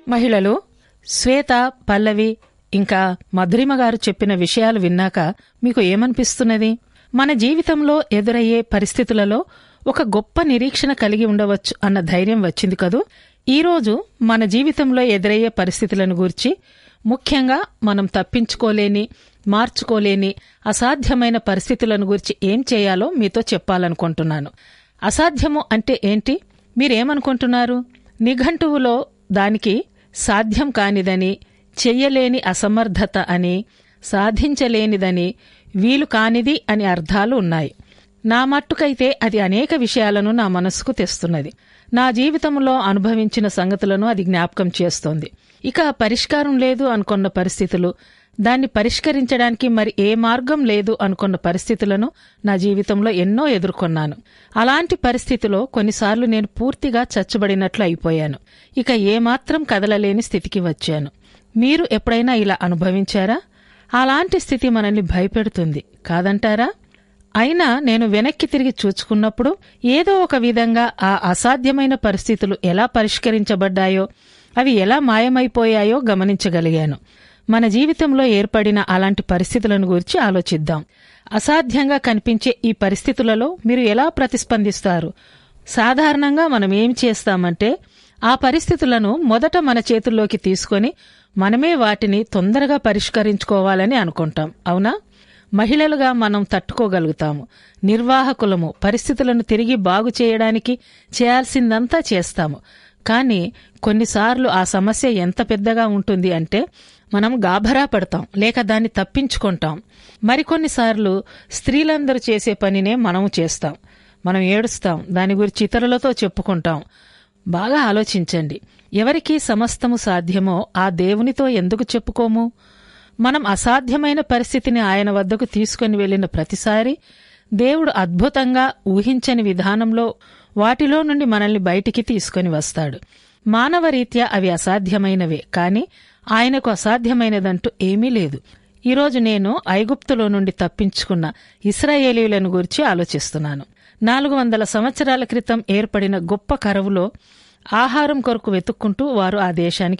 మహిళలు శ్వేత పల్లవి ఇంకా మధురిమ గారు చెప్పిన విషయాలు విన్నాక మీకు ఏమనిపిస్తున్నది మన జీవితంలో ఎదురయ్యే పరిస్థితులలో ఒక గొప్ప నిరీక్షణ కలిగి ఉండవచ్చు అన్న ధైర్యం వచ్చింది కదూ ఈరోజు మన జీవితంలో ఎదురయ్యే పరిస్థితులను గురించి ముఖ్యంగా మనం తప్పించుకోలేని మార్చుకోలేని అసాధ్యమైన పరిస్థితులను గురించి ఏం చేయాలో మీతో చెప్పాలనుకుంటున్నాను అసాధ్యము అంటే ఏంటి మీరేమనుకుంటున్నారు నిఘంటువులో దానికి సాధ్యం కానిదని చెయ్యలేని అసమర్థత అని సాధించలేనిదని వీలు కానిది అని అర్థాలు ఉన్నాయి నా మట్టుకైతే అది అనేక విషయాలను నా మనస్సుకు తెస్తున్నది నా జీవితంలో అనుభవించిన సంగతులను అది జ్ఞాపకం చేస్తోంది ఇక పరిష్కారం లేదు అనుకున్న పరిస్థితులు దాన్ని పరిష్కరించడానికి మరి ఏ మార్గం లేదు అనుకున్న పరిస్థితులను నా జీవితంలో ఎన్నో ఎదుర్కొన్నాను అలాంటి పరిస్థితిలో కొన్నిసార్లు నేను పూర్తిగా చచ్చబడినట్లు అయిపోయాను ఇక ఏమాత్రం కదలలేని స్థితికి వచ్చాను మీరు ఎప్పుడైనా ఇలా అనుభవించారా అలాంటి స్థితి మనల్ని భయపెడుతుంది కాదంటారా అయినా నేను వెనక్కి తిరిగి చూచుకున్నప్పుడు ఏదో ఒక విధంగా ఆ అసాధ్యమైన పరిస్థితులు ఎలా పరిష్కరించబడ్డాయో అవి ఎలా మాయమైపోయాయో గమనించగలిగాను మన జీవితంలో ఏర్పడిన అలాంటి పరిస్థితులను గురించి ఆలోచిద్దాం అసాధ్యంగా కనిపించే ఈ పరిస్థితులలో మీరు ఎలా ప్రతిస్పందిస్తారు సాధారణంగా మనం ఏం చేస్తామంటే ఆ పరిస్థితులను మొదట మన చేతుల్లోకి తీసుకొని మనమే వాటిని తొందరగా పరిష్కరించుకోవాలని అనుకుంటాం అవునా మహిళలుగా మనం తట్టుకోగలుగుతాము నిర్వాహకులము పరిస్థితులను తిరిగి బాగు చేయడానికి చేయాల్సిందంతా చేస్తాము కానీ కొన్నిసార్లు ఆ సమస్య ఎంత పెద్దగా ఉంటుంది అంటే మనం గాభరా పడతాం లేక దాన్ని తప్పించుకుంటాం మరికొన్నిసార్లు స్త్రీలందరూ చేసే పనినే మనము చేస్తాం మనం ఏడుస్తాం దాని గురించి ఇతరులతో చెప్పుకుంటాం బాగా ఆలోచించండి ఎవరికి సమస్తము సాధ్యమో ఆ దేవునితో ఎందుకు చెప్పుకోము మనం అసాధ్యమైన పరిస్థితిని ఆయన వద్దకు తీసుకుని వెళ్లిన ప్రతిసారి దేవుడు అద్భుతంగా ఊహించని విధానంలో వాటిలో నుండి మనల్ని బయటికి తీసుకొని వస్తాడు మానవరీత్యా అవి అసాధ్యమైనవే కాని ఆయనకు అసాధ్యమైనదంటూ ఏమీ లేదు ఈరోజు నేను ఐగుప్తులో నుండి తప్పించుకున్న ఇస్రాయేలీయులను గురించి ఆలోచిస్తున్నాను నాలుగు వందల సంవత్సరాల క్రితం ఏర్పడిన గొప్ప కరువులో ఆహారం కొరకు వెతుక్కుంటూ వారు ఆ దేశానికి